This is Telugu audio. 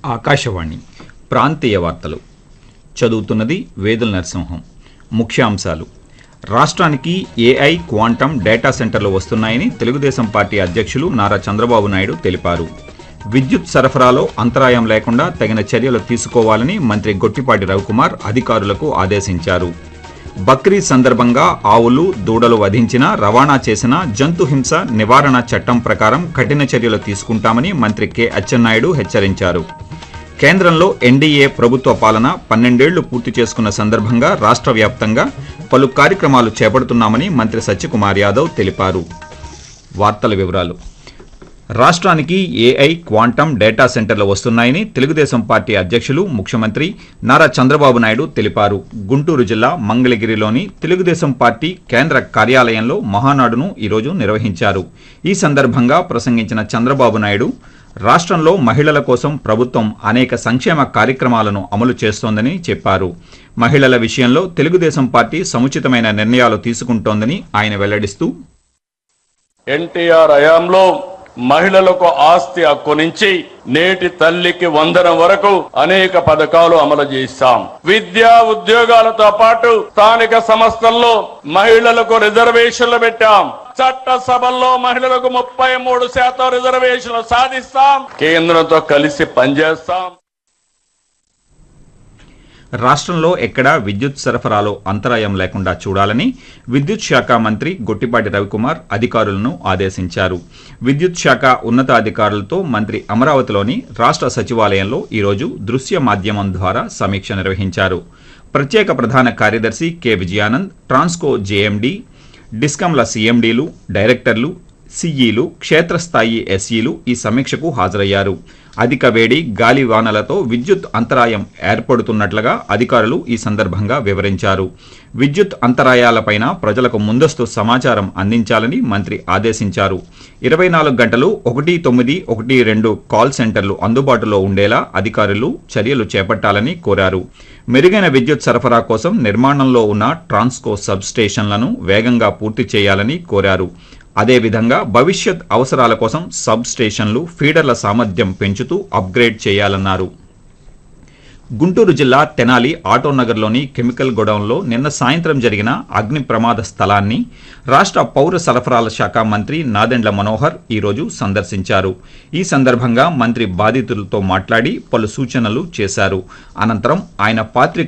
ఆకాశవాణి ప్రాంతీయ వార్తలు చదువుతున్నది వేదుల నరసింహం ముఖ్యాంశాలు రాష్ట్రానికి ఏఐ క్వాంటం డేటా సెంటర్లు వస్తున్నాయని తెలుగుదేశం పార్టీ అధ్యక్షులు నారా చంద్రబాబు నాయుడు తెలిపారు విద్యుత్ సరఫరాలో అంతరాయం లేకుండా తగిన చర్యలు తీసుకోవాలని మంత్రి గొట్టిపాటి రవికుమార్ అధికారులకు ఆదేశించారు బక్రీద్ సందర్భంగా ఆవులు దూడలు వధించిన రవాణా చేసిన జంతు హింస నివారణ చట్టం ప్రకారం కఠిన చర్యలు తీసుకుంటామని మంత్రి కె అచ్చెన్నాయుడు హెచ్చరించారు కేంద్రంలో ఎన్డీఏ ప్రభుత్వ పాలన పన్నెండేళ్లు పూర్తి చేసుకున్న సందర్భంగా రాష్ట్ర వ్యాప్తంగా పలు కార్యక్రమాలు చేపడుతున్నామని మంత్రి సత్యకుమార్ యాదవ్ తెలిపారు వార్తల వివరాలు రాష్ట్రానికి ఏఐ క్వాంటం డేటా సెంటర్లు వస్తున్నాయని తెలుగుదేశం పార్టీ అధ్యక్షులు ముఖ్యమంత్రి నారా చంద్రబాబు నాయుడు తెలిపారు గుంటూరు జిల్లా మంగళగిరిలోని తెలుగుదేశం పార్టీ కేంద్ర కార్యాలయంలో మహానాడును ఈరోజు నిర్వహించారు ఈ సందర్భంగా ప్రసంగించిన చంద్రబాబు నాయుడు రాష్ట్రంలో మహిళల కోసం ప్రభుత్వం అనేక సంక్షేమ కార్యక్రమాలను అమలు చేస్తోందని చెప్పారు మహిళల విషయంలో తెలుగుదేశం పార్టీ సముచితమైన నిర్ణయాలు తీసుకుంటోందని ఆయన వెల్లడిస్తూ ఎన్టీఆర్ హయాంలో మహిళలకు ఆస్తి హక్కు నుంచి నేటి తల్లికి వందనం వరకు అనేక పథకాలు అమలు చేశాం విద్యా ఉద్యోగాలతో పాటు స్థానిక సంస్థల్లో మహిళలకు రిజర్వేషన్లు పెట్టాం చట్ట సభల్లో మహిళలకు ముప్పై మూడు శాతం రిజర్వేషన్లు సాధిస్తాం కేంద్రంతో కలిసి పనిచేస్తాం రాష్ట్రంలో ఎక్కడా విద్యుత్ సరఫరాలో అంతరాయం లేకుండా చూడాలని విద్యుత్ శాఖ మంత్రి గొట్టిపాటి రవికుమార్ అధికారులను ఆదేశించారు విద్యుత్ శాఖ ఉన్నతాధికారులతో మంత్రి అమరావతిలోని రాష్ట్ర సచివాలయంలో ఈరోజు దృశ్య మాధ్యమం ద్వారా సమీక్ష నిర్వహించారు ప్రత్యేక ప్రధాన కార్యదర్శి కె విజయానంద్ ట్రాన్స్కో జేఎండీ డిస్కంల సీఎండీలు డైరెక్టర్లు సిఈలు క్షేత్రస్థాయి ఎస్ఈలు ఈ సమీక్షకు హాజరయ్యారు అధిక వేడి గాలి వానలతో విద్యుత్ అంతరాయం ఏర్పడుతున్నట్లుగా అధికారులు ఈ సందర్భంగా వివరించారు విద్యుత్ అంతరాయాలపైన ప్రజలకు ముందస్తు సమాచారం అందించాలని మంత్రి ఆదేశించారు ఇరవై నాలుగు గంటలు ఒకటి తొమ్మిది ఒకటి రెండు కాల్ సెంటర్లు అందుబాటులో ఉండేలా అధికారులు చర్యలు చేపట్టాలని కోరారు మెరుగైన విద్యుత్ సరఫరా కోసం నిర్మాణంలో ఉన్న ట్రాన్స్కో సబ్ స్టేషన్లను వేగంగా పూర్తి చేయాలని కోరారు అదేవిధంగా భవిష్యత్ అవసరాల కోసం సబ్ స్టేషన్లు ఫీడర్ల సామర్థ్యం పెంచుతూ అప్గ్రేడ్ చేయాలన్నారు గుంటూరు జిల్లా తెనాలి ఆటోనగర్లోని కెమికల్ గొడౌన్లో నిన్న సాయంత్రం జరిగిన అగ్ని ప్రమాద స్థలాన్ని రాష్ట్ర పౌర సరఫరాల శాఖ మంత్రి నాదెండ్ల మనోహర్ ఈరోజు సందర్శించారు ఈ సందర్భంగా మంత్రి బాధితులతో మాట్లాడి పలు సూచనలు చేశారు అనంతరం ఆయన పాత్రికేయులతో